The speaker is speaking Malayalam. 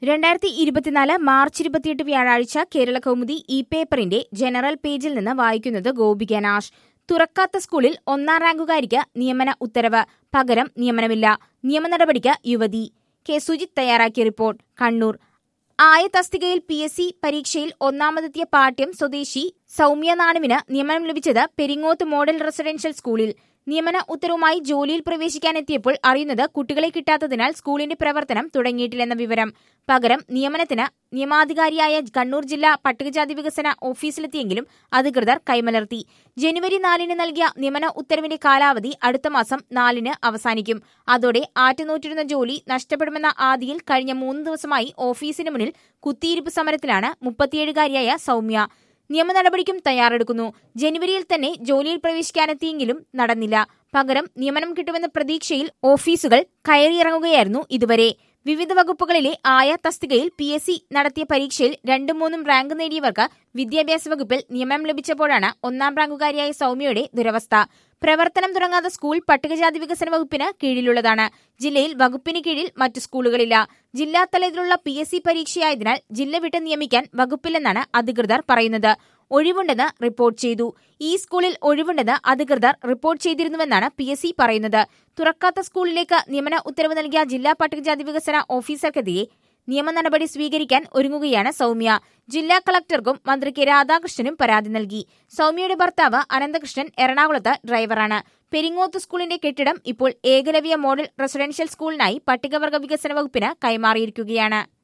രണ്ടായിരത്തി ഇരുപത്തിനാല് മാർച്ച് ഇരുപത്തിയെട്ട് വ്യാഴാഴ്ച കേരള കൗമുദി ഇ പേപ്പറിന്റെ ജനറൽ പേജിൽ നിന്ന് വായിക്കുന്നത് ഗോപിക നാഷ് തുറക്കാത്ത സ്കൂളിൽ ഒന്നാം റാങ്കുകാരിക്ക് നിയമന ഉത്തരവ് പകരം നിയമനമില്ല നിയമ നടപടിക്ക് യുവതി കെ സുജിത് തയ്യാറാക്കിയ റിപ്പോർട്ട് കണ്ണൂർ ആയ തസ്തികയിൽ പി എസ് സി പരീക്ഷയിൽ ഒന്നാമതെത്തിയ പാട്യം സ്വദേശി സൗമ്യ നാണുവിന് നിയമനം ലഭിച്ചത് പെരിങ്ങോത്ത് മോഡൽ റെസിഡൻഷ്യൽ സ്കൂളിൽ നിയമന ഉത്തരവുമായി ജോലിയിൽ പ്രവേശിക്കാനെത്തിയപ്പോൾ അറിയുന്നത് കുട്ടികളെ കിട്ടാത്തതിനാൽ സ്കൂളിന്റെ പ്രവർത്തനം തുടങ്ങിയിട്ടില്ലെന്ന വിവരം പകരം നിയമനത്തിന് നിയമാധികാരിയായ കണ്ണൂർ ജില്ലാ പട്ടികജാതി വികസന ഓഫീസിലെത്തിയെങ്കിലും അധികൃതർ കൈമലർത്തി ജനുവരി നാലിന് നൽകിയ നിയമന ഉത്തരവിന്റെ കാലാവധി അടുത്ത മാസം നാലിന് അവസാനിക്കും അതോടെ ആറ്റുനൂറ്റിരുന്ന ജോലി നഷ്ടപ്പെടുമെന്ന ആദിയിൽ കഴിഞ്ഞ മൂന്ന് ദിവസമായി ഓഫീസിന് മുന്നിൽ കുത്തിയിരിപ്പ് സമരത്തിലാണ് മുപ്പത്തിയേഴുകാരിയായ സൗമ്യ നിയമ നടപടിക്കും തയ്യാറെടുക്കുന്നു ജനുവരിയിൽ തന്നെ ജോലിയിൽ പ്രവേശിക്കാനെത്തിയെങ്കിലും നടന്നില്ല പകരം നിയമനം കിട്ടുമെന്ന പ്രതീക്ഷയിൽ ഓഫീസുകൾ കയറിയിറങ്ങുകയായിരുന്നു ഇതുവരെ വിവിധ വകുപ്പുകളിലെ ആയ തസ്തികയിൽ പി എസ് സി നടത്തിയ പരീക്ഷയിൽ രണ്ടും മൂന്നും റാങ്ക് നേടിയവർക്ക് വിദ്യാഭ്യാസ വകുപ്പിൽ നിയമനം ലഭിച്ചപ്പോഴാണ് ഒന്നാം റാങ്കുകാരിയായ സൗമ്യയുടെ ദുരവസ്ഥ പ്രവർത്തനം തുടങ്ങാത്ത സ്കൂൾ പട്ടികജാതി വികസന വകുപ്പിന് കീഴിലുള്ളതാണ് ജില്ലയിൽ വകുപ്പിന് കീഴിൽ മറ്റു സ്കൂളുകളില്ല ജില്ലാ തലത്തിലുള്ള പി എസ് സി പരീക്ഷയായതിനാൽ ജില്ല വിട്ട് നിയമിക്കാൻ വകുപ്പില്ലെന്നാണ് അധികൃതർ പറയുന്നത് ഒഴിവുണ്ടെന്ന് റിപ്പോർട്ട് ചെയ്തു ഈ സ്കൂളിൽ ഒഴിവുണ്ടെന്ന് അധികൃതർ റിപ്പോർട്ട് ചെയ്തിരുന്നുവെന്നാണ് പി എസ് സി പറയുന്നത് തുറക്കാത്ത സ്കൂളിലേക്ക് നിയമന ഉത്തരവ് നൽകിയ ജില്ലാ പട്ടികജാതി വികസന ഓഫീസർക്കെതിരെ നിയമ നടപടി സ്വീകരിക്കാൻ ഒരുങ്ങുകയാണ് സൗമ്യ ജില്ലാ കളക്ടർക്കും മന്ത്രി കെ രാധാകൃഷ്ണനും പരാതി നൽകി സൗമ്യയുടെ ഭർത്താവ് അനന്തകൃഷ്ണൻ എറണാകുളത്ത് ഡ്രൈവറാണ് പെരിങ്ങോത്ത് സ്കൂളിന്റെ കെട്ടിടം ഇപ്പോൾ ഏകലവ്യ മോഡൽ റെസിഡൻഷ്യൽ സ്കൂളിനായി പട്ടികവർഗ വികസന വകുപ്പിന് കൈമാറിയിരിക്കുകയാണ്